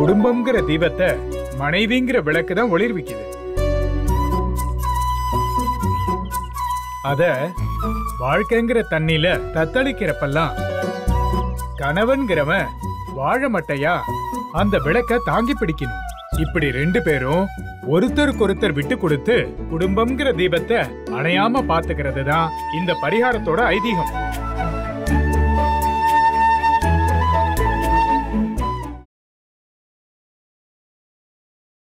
குடும்பம்ங்கிற தீபத்தை மனைவிங்கிற விளக்கு தான் ஒளிர்விக்குது அத வாழ்க்கைங்கிற தண்ணில தத்தளிக்கிறப்பெல்லாம் கணவன்கிறவன் வாழை மட்டையா அந்த விளக்க தாங்கி பிடிக்கணும் இப்படி ரெண்டு பேரும் ஒருத்தருக்கொருத்தர் விட்டு கொடுத்து குடும்பம்ங்கிற தீபத்தை அணையாம பாத்துக்கிறது தான் இந்த பரிகாரத்தோட ஐதீகம்